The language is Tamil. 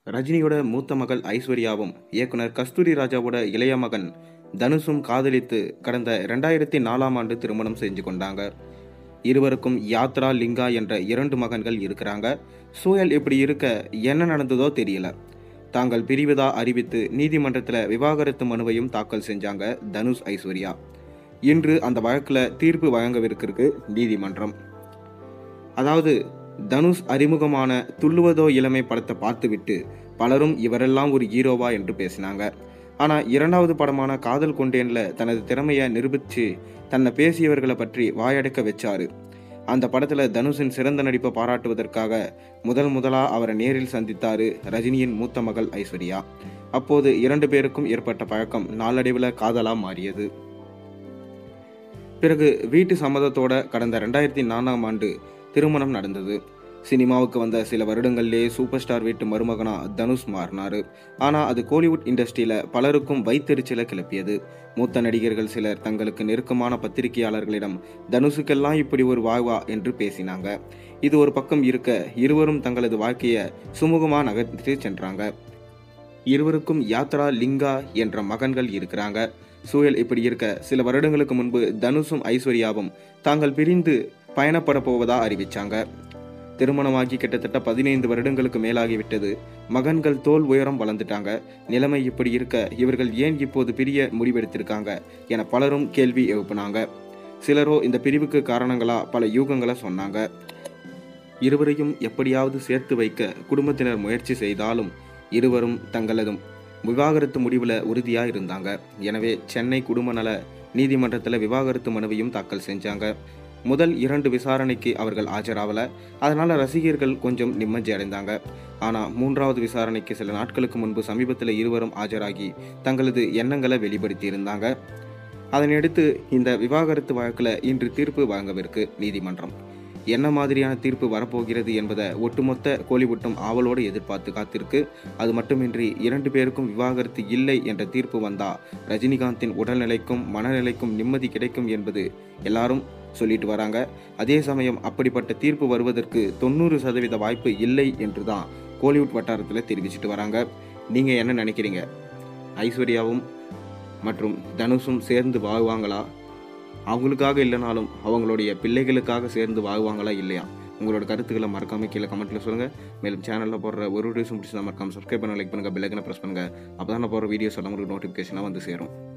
ரஜினியோட மூத்த மகள் ஐஸ்வர்யாவும் இயக்குனர் கஸ்தூரி ராஜாவோட இளைய மகன் தனுஷும் காதலித்து கடந்த ரெண்டாயிரத்தி நாலாம் ஆண்டு திருமணம் செஞ்சு கொண்டாங்க இருவருக்கும் யாத்ரா லிங்கா என்ற இரண்டு மகன்கள் இருக்கிறாங்க சூழல் இப்படி இருக்க என்ன நடந்ததோ தெரியல தாங்கள் பிரிவதா அறிவித்து நீதிமன்றத்தில் விவாகரத்து மனுவையும் தாக்கல் செஞ்சாங்க தனுஷ் ஐஸ்வர்யா இன்று அந்த வழக்கில் தீர்ப்பு வழங்கவிருக்கிறது நீதிமன்றம் அதாவது தனுஷ் அறிமுகமான துள்ளுவதோ இளமை படத்தை பார்த்துவிட்டு பலரும் இவரெல்லாம் ஒரு ஹீரோவா என்று பேசினாங்க ஆனால் இரண்டாவது படமான காதல் கொண்டேன்ல தனது திறமையை நிரூபித்து தன்னை பேசியவர்களை பற்றி வாயடைக்க வச்சாரு அந்த படத்தில் தனுஷின் சிறந்த நடிப்பை பாராட்டுவதற்காக முதல் முதலாக அவரை நேரில் சந்தித்தாரு ரஜினியின் மூத்த மகள் ஐஸ்வர்யா அப்போது இரண்டு பேருக்கும் ஏற்பட்ட பழக்கம் நாளடைவில் காதலாக மாறியது பிறகு வீட்டு சம்மதத்தோட கடந்த ரெண்டாயிரத்தி நான்காம் ஆண்டு திருமணம் நடந்தது சினிமாவுக்கு வந்த சில வருடங்கள்லேயே சூப்பர் ஸ்டார் வீட்டு மருமகனா தனுஷ் மாறினார் ஆனால் அது கோலிவுட் இண்டஸ்ட்ரியில் பலருக்கும் வைத்தெரிச்சலை கிளப்பியது மூத்த நடிகர்கள் சிலர் தங்களுக்கு நெருக்கமான பத்திரிகையாளர்களிடம் தனுஷுக்கெல்லாம் இப்படி ஒரு வாழ்வா என்று பேசினாங்க இது ஒரு பக்கம் இருக்க இருவரும் தங்களது வாழ்க்கையை சுமூகமாக நகர்த்தி சென்றாங்க இருவருக்கும் யாத்ரா லிங்கா என்ற மகன்கள் இருக்கிறாங்க சூழல் இப்படி இருக்க சில வருடங்களுக்கு முன்பு தனுஷும் ஐஸ்வர்யாவும் தாங்கள் பிரிந்து பயணப்பட போவதா அறிவிச்சாங்க திருமணமாகி கிட்டத்தட்ட பதினைந்து வருடங்களுக்கு மேலாகிவிட்டது மகன்கள் தோல் உயரம் வளர்ந்துட்டாங்க நிலைமை இப்படி இருக்க இவர்கள் ஏன் இப்போது பிரிய முடிவெடுத்திருக்காங்க என பலரும் கேள்வி எழுப்பினாங்க சிலரோ இந்த பிரிவுக்கு காரணங்களா பல யூகங்களை சொன்னாங்க இருவரையும் எப்படியாவது சேர்த்து வைக்க குடும்பத்தினர் முயற்சி செய்தாலும் இருவரும் தங்களது விவாகரத்து முடிவில் உறுதியாக இருந்தாங்க எனவே சென்னை குடும்ப நல நீதிமன்றத்தில் விவாகரத்து மனுவையும் தாக்கல் செஞ்சாங்க முதல் இரண்டு விசாரணைக்கு அவர்கள் ஆஜராகல அதனால் ரசிகர்கள் கொஞ்சம் நிம்மதி அடைந்தாங்க ஆனால் மூன்றாவது விசாரணைக்கு சில நாட்களுக்கு முன்பு சமீபத்தில் இருவரும் ஆஜராகி தங்களது எண்ணங்களை வெளிப்படுத்தி இருந்தாங்க அதனையடுத்து இந்த விவாகரத்து வழக்கில் இன்று தீர்ப்பு வழங்கவிருக்கு நீதிமன்றம் என்ன மாதிரியான தீர்ப்பு வரப்போகிறது என்பதை ஒட்டுமொத்த கோலிவுட்டும் ஆவலோடு எதிர்பார்த்து காத்திருக்கு அது மட்டுமின்றி இரண்டு பேருக்கும் விவாகரத்து இல்லை என்ற தீர்ப்பு வந்தா ரஜினிகாந்தின் உடல்நிலைக்கும் மனநிலைக்கும் நிம்மதி கிடைக்கும் என்பது எல்லாரும் சொல்லிட்டு வராங்க அதே சமயம் அப்படிப்பட்ட தீர்ப்பு வருவதற்கு தொண்ணூறு சதவீத வாய்ப்பு இல்லை என்று தான் கோலிவுட் வட்டாரத்தில் தெரிவிச்சிட்டு வராங்க நீங்கள் என்ன நினைக்கிறீங்க ஐஸ்வர்யாவும் மற்றும் தனுஷும் சேர்ந்து வாழ்வாங்களா அவங்களுக்காக இல்லைனாலும் அவங்களுடைய பிள்ளைகளுக்காக சேர்ந்து வாழ்வாங்களா இல்லையா உங்களோட கருத்துக்களை மறக்காம கீழே கமெண்ட்ல சொல்லுங்க மேலும் சேனலில் போடுற ஒரு வீடியோஸும் பிடிச்சா மறக்காம சப்ஸ்கிரைப் பண்ண லைக் பண்ணுங்க பெல்லைக்கனை ப்ரெஸ் பண்ணுங்க அப்போ தான் போடுற வீடியோஸ் எல்லாம் உங்களுக்கு நோட்டிஃபிகேஷனாக வந்து சேரும்